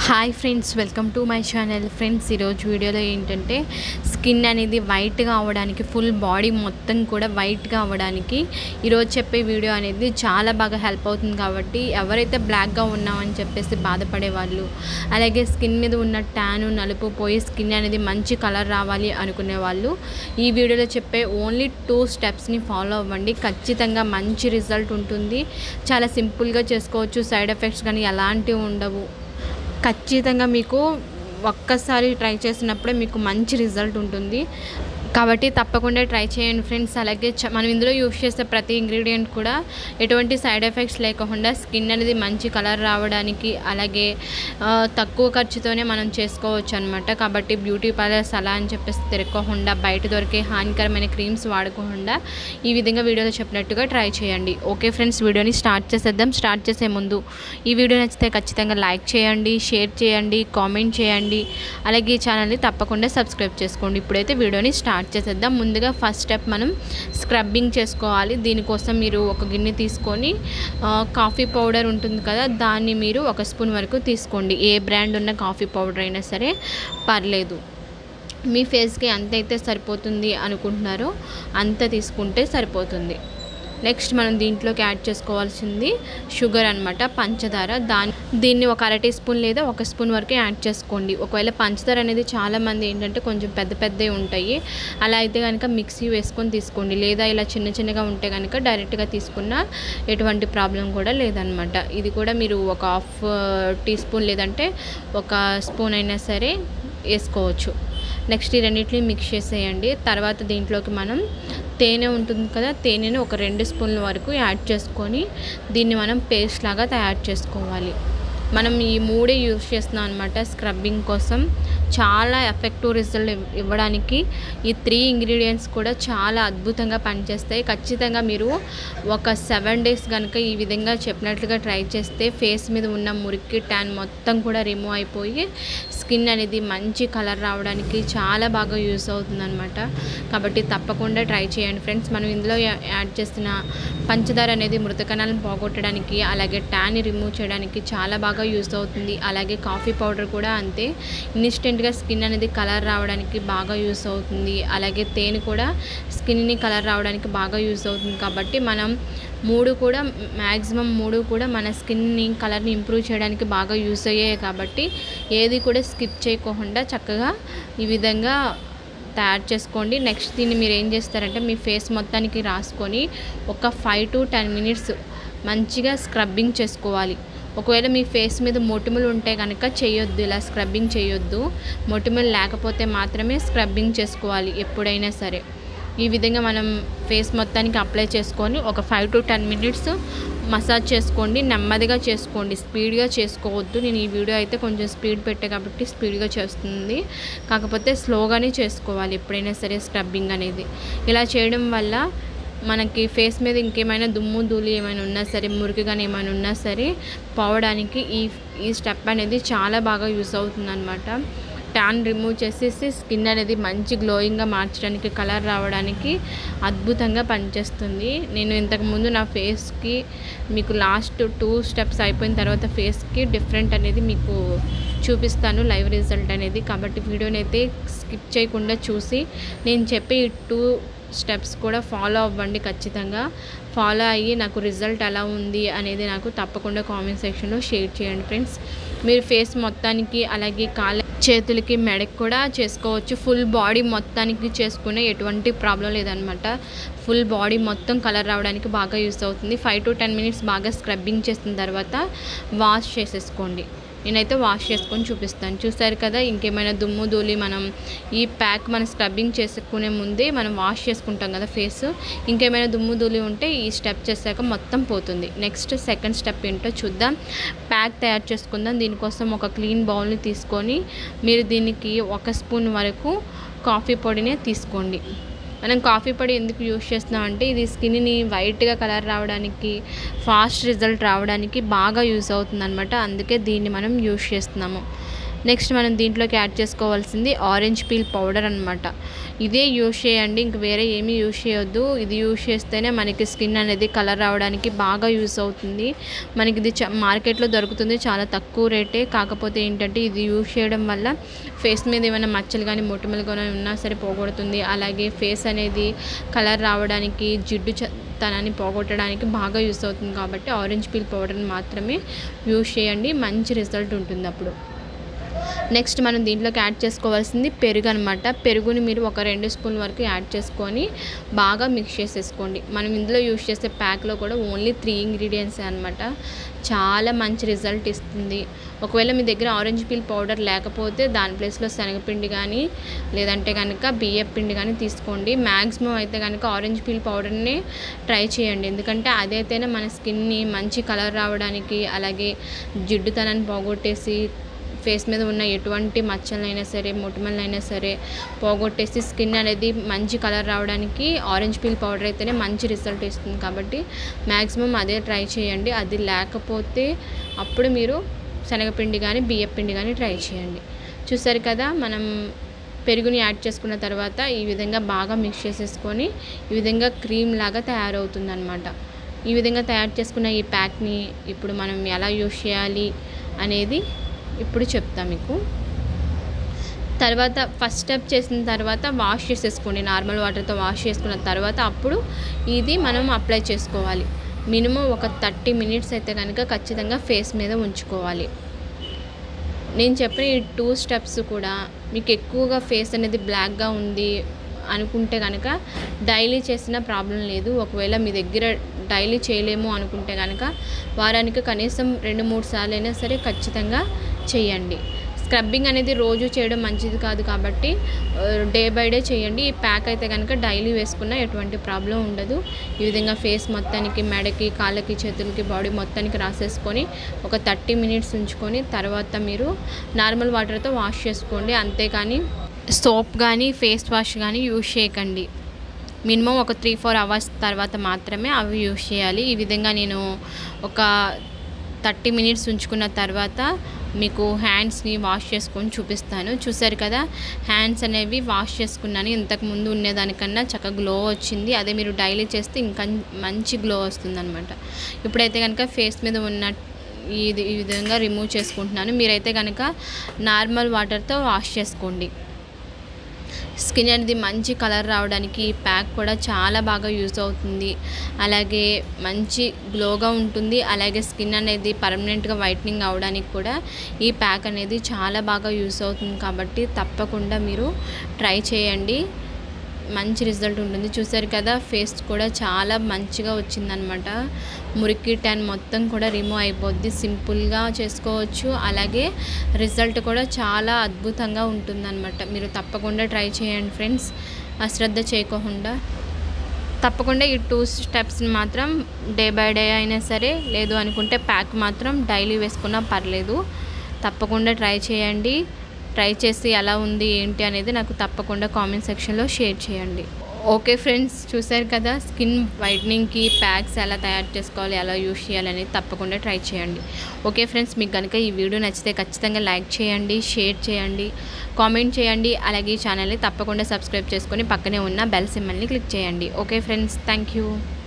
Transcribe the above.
hi friends welcome to my channel friends ఈరోజు వీడియోలో ఏంటంటే స్కిన్ అనేది వైట్గా అవ్వడానికి ఫుల్ బాడీ మొత్తం కూడా వైట్గా అవ్వడానికి ఈరోజు చెప్పే వీడియో అనేది చాలా బాగా హెల్ప్ అవుతుంది కాబట్టి ఎవరైతే బ్లాక్గా ఉన్నామని చెప్పేసి బాధపడే వాళ్ళు అలాగే స్కిన్ మీద ఉన్న ట్యాను నలుపు పోయి స్కిన్ అనేది మంచి కలర్ రావాలి అనుకునే వాళ్ళు ఈ వీడియోలో చెప్పే ఓన్లీ టూ స్టెప్స్ని ఫాలో అవ్వండి ఖచ్చితంగా మంచి రిజల్ట్ ఉంటుంది చాలా సింపుల్గా చేసుకోవచ్చు సైడ్ ఎఫెక్ట్స్ కానీ ఎలాంటివి ఉండవు ఖచ్చితంగా మీకు ఒక్కసారి ట్రై చేసినప్పుడే మీకు మంచి రిజల్ట్ ఉంటుంది కాబట్టి తప్పకుండా ట్రై చేయండి ఫ్రెండ్స్ అలాగే చ- మనం ఇందులో యూస్ చేసే ప్రతి ఇంగ్రీడియంట్ కూడా ఎటువంటి సైడ్ ఎఫెక్ట్స్ లేకుండా స్కిన్ అనేది మంచి కలర్ రావడానికి అలాగే ఆ, తక్కువ ఖర్చుతోనే మనం చేసుకోవచ్చు అనమాట కాబట్టి బ్యూటీ పార్లర్స్ అలా అని చెప్పేసి తిరగకుండా బయట దొరికే హానికరమైన క్రీమ్స్ వాడకుండా ఈ విధంగా వీడియోలో చెప్పినట్టుగా ట్రై చేయండి ఓకే ఫ్రెండ్స్ వీడియోని స్టార్ట్ చేసేద్దాం స్టార్ట్ చేసే ముందు ఈ వీడియో నచ్చితే ఖచ్చితంగా లైక్ చేయండి షేర్ చేయండి కామెంట్ చేయండి అలాగే ఈ ఛానల్ని తప్పకుండా సబ్స్క్రైబ్ చేసుకోండి ఇప్పుడైతే వీడియోని స్టార్ట్ చేసేద్దాం ముందుగా ఫస్ట్ స్టెప్ మనం స్క్రబ్బింగ్ చేసుకోవాలి దీనికోసం మీరు ఒక గిన్నె తీసుకొని ఆ, కాఫీ పౌడర్ ఉంటుంది కదా దాన్ని మీరు ఒక స్పూన్ వరకు తీసుకోండి ఏ బ్రాండ్ ఉన్న కాఫీ పౌడర్ అయినా సరే పర్లేదు మీ ఫేస్కి ఎంత అయితే సరిపోతుంది అనుకుంటున్నారో అంత తీసుకుంటే సరిపోతుంది నెక్స్ట్ మనం దీంట్లోకి యాడ్ చేసుకోవాల్సింది షుగర్ అనమాట పంచదార దాని దీన్ని ఒక అర టీ స్పూన్ లేదా ఒక స్పూన్ వరకు యాడ్ చేసుకోండి ఒకవేళ పంచదార అనేది చాలామంది ఏంటంటే కొంచెం పెద్ద పెద్దవి ఉంటాయి అలా అయితే కనుక మిక్సీ వేసుకొని తీసుకోండి లేదా ఇలా చిన్న చిన్నగా ఉంటే కనుక డైరెక్ట్గా తీసుకున్న ఎటువంటి ప్రాబ్లం కూడా లేదనమాట ఇది కూడా మీరు ఒక హాఫ్ టీ స్పూన్ లేదంటే ఒక స్పూన్ అయినా సరే వేసుకోవచ్చు నెక్స్ట్ ఈ రెండింటిని మిక్స్ చేసేయండి తర్వాత దీంట్లోకి మనం తేనె ఉంటుంది కదా తేనెను ఒక రెండు స్పూన్ల వరకు యాడ్ చేసుకొని దీన్ని మనం పేస్ట్ లాగా తయారు చేసుకోవాలి మనం ఈ మూడే యూస్ చేస్తున్నాం అనమాట స్క్రబ్బింగ్ కోసం చాలా ఎఫెక్టివ్ రిజల్ట్ ఇవ్- ఇవ్వడానికి ఈ త్రీ ఇంగ్రీడియంట్స్ కూడా చాలా అద్భుతంగా పనిచేస్తాయి ఖచ్చితంగా మీరు ఒక సెవెన్ డేస్ కనుక ఈ విధంగా చెప్పినట్లుగా ట్రై చేస్తే ఫేస్ మీద ఉన్న మురికి ట్యాన్ మొత్తం కూడా రిమూవ్ అయిపోయి స్కిన్ అనేది మంచి కలర్ రావడానికి చాలా బాగా యూస్ అవుతుందన్నమాట కాబట్టి తప్పకుండా ట్రై చేయండి ఫ్రెండ్స్ మనం ఇందులో యా- యాడ్ చేసిన పంచదార అనేది మృత కణాలను పోగొట్టడానికి అలాగే ట్యాన్ని రిమూవ్ చేయడానికి చాలా బాగా యూస్ అవుతుంది అలాగే కాఫీ పౌడర్ కూడా అంతే ఇన్స్టెంట్గా స్కిన్ అనేది కలర్ రావడానికి బాగా యూస్ అవుతుంది అలాగే తేనె కూడా స్కిన్ని కలర్ రావడానికి బాగా యూస్ అవుతుంది కాబట్టి మనం మూడు కూడా మ్యాక్సిమం మూడు కూడా మన స్కిన్ని కలర్ని ఇంప్రూవ్ చేయడానికి బాగా యూస్ అయ్యాయి కాబట్టి ఏది కూడా స్కిప్ చేయకుండా చక్కగా ఈ విధంగా తయారు చేసుకోండి నెక్స్ట్ దీన్ని మీరు ఏం చేస్తారంటే మీ ఫేస్ మొత్తానికి రాసుకొని ఒక ఫైవ్ టు టెన్ మినిట్స్ మంచిగా స్క్రబ్బింగ్ చేసుకోవాలి ఒకవేళ మీ ఫేస్ మీద మొటిమలు ఉంటే కనుక చేయొద్దు ఇలా స్క్రబ్బింగ్ చేయొద్దు మొటిమలు లేకపోతే మాత్రమే స్క్రబ్బింగ్ చేసుకోవాలి ఎప్పుడైనా సరే ఈ విధంగా మనం ఫేస్ మొత్తానికి అప్లై చేసుకొని ఒక five to ten minutes massage చేసుకోండి నెమ్మదిగా చేసుకోండి స్పీడ్గా చేసుకోవద్దు నేను ఈ వీడియో అయితే కొంచెం స్పీడ్ పెట్టే కాబట్టి స్పీడ్గా చేస్తుంది కాకపోతే స్లోగానే చేసుకోవాలి ఎప్పుడైనా సరే స్క్రబ్బింగ్ అనేది ఇలా చేయడం వల్ల మనకి ఫేస్ మీద ఇంకేమైనా దుమ్ము ధూళి ఏమైనా ఉన్నా సరే మురికి కానీ ఏమైనా ఉన్నా సరే పోవడానికి ఈ ఈ స్టెప్ అనేది చాలా బాగా యూస్ అవుతుందన్నమాట ట్యాన్ రిమూవ్ చేసేసి స్కిన్ అనేది మంచి గ్లోయింగ్గా మార్చడానికి కలర్ రావడానికి అద్భుతంగా పనిచేస్తుంది నేను ఇంతకుముందు నా ఫేస్కి మీకు లాస్ట్ టూ స్టెప్స్ అయిపోయిన తర్వాత ఫేస్కి డిఫరెంట్ అనేది మీకు చూపిస్తాను లైవ్ రిజల్ట్ అనేది కాబట్టి వీడియోని అయితే స్కిప్ చేయకుండా చూసి నేను చెప్పే ఈ టూ స్టెప్స్ కూడా ఫాలో అవ్వండి ఖచ్చితంగా ఫాలో అయ్యి నాకు రిజల్ట్ ఎలా ఉంది అనేది నాకు తప్పకుండా కామెంట్ సెక్షన్లో షేర్ చేయండి ఫ్రెండ్స్ మీరు ఫేస్ మొత్తానికి అలాగే కాళ్ళ చేతులకి మెడకి కూడా చేసుకోవచ్చు ఫుల్ బాడీ మొత్తానికి చేసుకునే ఎటువంటి ప్రాబ్లం లేదనమాట ఫుల్ బాడీ మొత్తం కలర్ రావడానికి బాగా యూస్ అవుతుంది ఫైవ్ టు టెన్ మినిట్స్ బాగా స్క్రబ్బింగ్ చేసిన తర్వాత వాష్ చేసేసుకోండి నేనైతే వాష్ చేసుకొని చూపిస్తాను చూసారు కదా ఇంకేమైనా దుమ్ము ధూళి మనం ఈ ప్యాక్ మనం స్క్రబ్బింగ్ చేసుకునే ముందే మనం వాష్ చేసుకుంటాం కదా ఫేస్ ఇంకేమైనా దుమ్ము ధూళి ఉంటే ఈ స్టెప్ చేశాక మొత్తం పోతుంది నెక్స్ట్ సెకండ్ స్టెప్ ఏంటో చూద్దాం ప్యాక్ తయారు చేసుకుందాం దీనికోసం ఒక క్లీన్ బౌల్ని తీసుకొని మీరు దీనికి ఒక స్పూన్ వరకు కాఫీ పొడినే తీసుకోండి మనం కాఫీ పొడి ఎందుకు యూస్ చేస్తున్నాం అంటే ఇది స్కిన్ని వైట్గా కలర్ రావడానికి ఫాస్ట్ రిజల్ట్ రావడానికి బాగా యూస్ అవుతుంది అనమాట అందుకే దీన్ని మనం యూస్ చేస్తున్నాము నెక్స్ట్ మనం దీంట్లోకి యాడ్ చేసుకోవాల్సింది ఆరెంజ్ పీల్ పౌడర్ అనమాట ఇదే యూస్ చేయండి ఇంక వేరే ఏమీ యూస్ చేయొద్దు ఇది యూస్ చేస్తేనే మనకి స్కిన్ అనేది కలర్ రావడానికి బాగా యూస్ అవుతుంది మనకి ఇది చ- మార్కెట్లో దొరుకుతుంది చాలా తక్కువ రేటే కాకపోతే ఏంటంటే ఇది యూస్ చేయడం వల్ల ఫేస్ మీద ఏమైనా మచ్చలు కానీ మొటిమలు కానీ ఉన్నా సరే పోగొడుతుంది అలాగే ఫేస్ అనేది కలర్ రావడానికి జిడ్డు చ- తనాన్ని పోగొట్టడానికి బాగా యూస్ అవుతుంది కాబట్టి ఆరెంజ్ పీల్ పౌడర్ని మాత్రమే యూస్ చేయండి మంచి రిజల్ట్ ఉంటుంది అప్పుడు నెక్స్ట్ మనం దీంట్లోకి యాడ్ చేసుకోవాల్సింది పెరుగు అనమాట పెరుగుని మీరు ఒక రెండు స్పూన్ వరకు యాడ్ చేసుకొని బాగా మిక్స్ చేసేసుకోండి మనం ఇందులో యూస్ చేసే ప్యాక్లో కూడా ఓన్లీ త్రీ ఇంగ్రీడియంట్స్ అనమాట చాలా మంచి రిజల్ట్ ఇస్తుంది ఒకవేళ మీ దగ్గర ఆరెంజ్ పీల్ పౌడర్ లేకపోతే దాని ప్లేస్లో శనగపిండి కానీ లేదంటే కనుక బియ్యం పిండి కానీ తీసుకోండి మ్యాక్సిమం అయితే కనుక ఆరెంజ్ పీల్ పౌడర్ని ట్రై చేయండి ఎందుకంటే అదైతేనే మన స్కిన్ని మంచి కలర్ రావడానికి అలాగే జిడ్డుతనాన్ని పోగొట్టేసి ఫేస్ మీద ఉన్న ఎటువంటి మచ్చలైనా సరే మొటిమలైనా సరే పోగొట్టేసి స్కిన్ అనేది మంచి కలర్ రావడానికి ఆరెంజ్ పీల్ పౌడర్ అయితేనే మంచి రిజల్ట్ ఇస్తుంది కాబట్టి మ్యాక్సిమం అదే ట్రై చేయండి అది లేకపోతే అప్పుడు మీరు శనగపిండి కానీ బియ్యం పిండి కానీ ట్రై చేయండి చూసారు కదా మనం పెరుగుని యాడ్ చేసుకున్న తర్వాత ఈ విధంగా బాగా మిక్స్ చేసేసుకొని ఈ విధంగా క్రీమ్ లాగా తయారవుతుంది అనమాట ఈ విధంగా తయారు చేసుకున్న ఈ ప్యాక్ని ఇప్పుడు మనం ఎలా యూస్ చేయాలి అనేది ఇప్పుడు చెప్తా మీకు తర్వాత ఫస్ట్ స్టెప్ చేసిన తర్వాత వాష్ చేసేసుకోండి నార్మల్ వాటర్తో వాష్ చేసుకున్న తర్వాత అప్పుడు ఇది మనం అప్లై చేసుకోవాలి మినిమం ఒక థర్టీ మినిట్స్ అయితే కనుక ఖచ్చితంగా ఫేస్ మీద ఉంచుకోవాలి నేను చెప్పిన ఈ టూ స్టెప్స్ కూడా మీకు ఎక్కువగా ఫేస్ అనేది బ్లాక్గా ఉంది అనుకుంటే కనుక డైలీ చేసిన ప్రాబ్లం లేదు ఒకవేళ మీ దగ్గర డైలీ చేయలేము అనుకుంటే కనుక వారానికి కనీసం రెండు మూడు సార్లు అయినా సరే ఖచ్చితంగా చేయండి స్క్రబ్బింగ్ అనేది రోజు చేయడం మంచిది కాదు కాబట్టి డే బై డే చేయండి ఈ ప్యాక్ అయితే కనుక డైలీ వేసుకున్న ఎటువంటి ప్రాబ్లం ఉండదు ఈ విధంగా ఫేస్ మొత్తానికి మెడకి కాళ్ళకి చేతులకి బాడీ మొత్తానికి రాసేసుకొని ఒక థర్టీ మినిట్స్ ఉంచుకొని తర్వాత మీరు నార్మల్ వాటర్తో వాష్ చేసుకోండి అంతేకాని సోప్ కానీ ఫేస్ వాష్ కానీ యూజ్ చేయకండి మినిమం ఒక త్రీ ఫోర్ అవర్స్ తర్వాత మాత్రమే అవి యూజ్ చేయాలి ఈ విధంగా నేను ఒక థర్టీ మినిట్స్ ఉంచుకున్న తర్వాత మీకు హ్యాండ్స్ని వాష్ చేసుకొని చూపిస్తాను చూసారు కదా హ్యాండ్స్ అనేవి వాష్ చేసుకున్నాను ఇంతకు ముందు ఉండేదానికన్నా చక్కగా గ్లో వచ్చింది అదే మీరు డైలీ చేస్తే ఇంకా మంచి గ్లో వస్తుంది అనమాట ఇప్పుడైతే కనుక ఫేస్ మీద ఉన్న ఇది ఈ విధంగా రిమూవ్ చేసుకుంటున్నాను మీరైతే కనుక నార్మల్ వాటర్తో వాష్ చేసుకోండి స్కిన్ అనేది మంచి కలర్ రావడానికి ఈ ప్యాక్ కూడా చాలా బాగా యూస్ అవుతుంది అలాగే మంచి గ్లోగా ఉంటుంది అలాగే స్కిన్ అనేది పర్మనెంట్గా వైట్నింగ్ అవడానికి కూడా ఈ ప్యాక్ అనేది చాలా బాగా యూస్ అవుతుంది కాబట్టి తప్పకుండా మీరు ట్రై చేయండి మంచి రిజల్ట్ ఉంటుంది చూసారు కదా ఫేస్ కూడా చాలా మంచిగా వచ్చిందనమాట మురికి ట్యాన్ మొత్తం కూడా రిమూవ్ అయిపోద్ది సింపుల్గా చేసుకోవచ్చు అలాగే రిజల్ట్ కూడా చాలా అద్భుతంగా ఉంటుందన్నమాట మీరు తప్పకుండా ట్రై చేయండి ఫ్రెండ్స్ అశ్రద్ధ చేయకోకుండా తప్పకుండా ఈ టూ స్టెప్స్ని మాత్రం డే బై డే అయినా సరే లేదు అనుకుంటే ప్యాక్ మాత్రం డైలీ వేసుకున్నా పర్లేదు తప్పకుండా ట్రై చేయండి ట్రై చేసి ఎలా ఉంది ఏంటి అనేది నాకు తప్పకుండా కామెంట్ సెక్షన్లో షేర్ చేయండి ఓకే ఫ్రెండ్స్ చూసారు కదా స్కిన్ వైట్నింగ్కి ప్యాక్స్ ఎలా తయారు చేసుకోవాలి ఎలా యూస్ చేయాలి అనేది తప్పకుండా ట్రై చేయండి ఓకే ఫ్రెండ్స్ మీకు కనుక ఈ వీడియో నచ్చితే ఖచ్చితంగా లైక్ చేయండి షేర్ చేయండి కామెంట్ చేయండి అలాగే ఈ ఛానల్ని తప్పకుండా సబ్స్క్రైబ్ చేసుకొని పక్కనే ఉన్న బెల్ సింబల్ని క్లిక్ చేయండి ఓకే ఫ్రెండ్స్ థ్యాంక్ యూ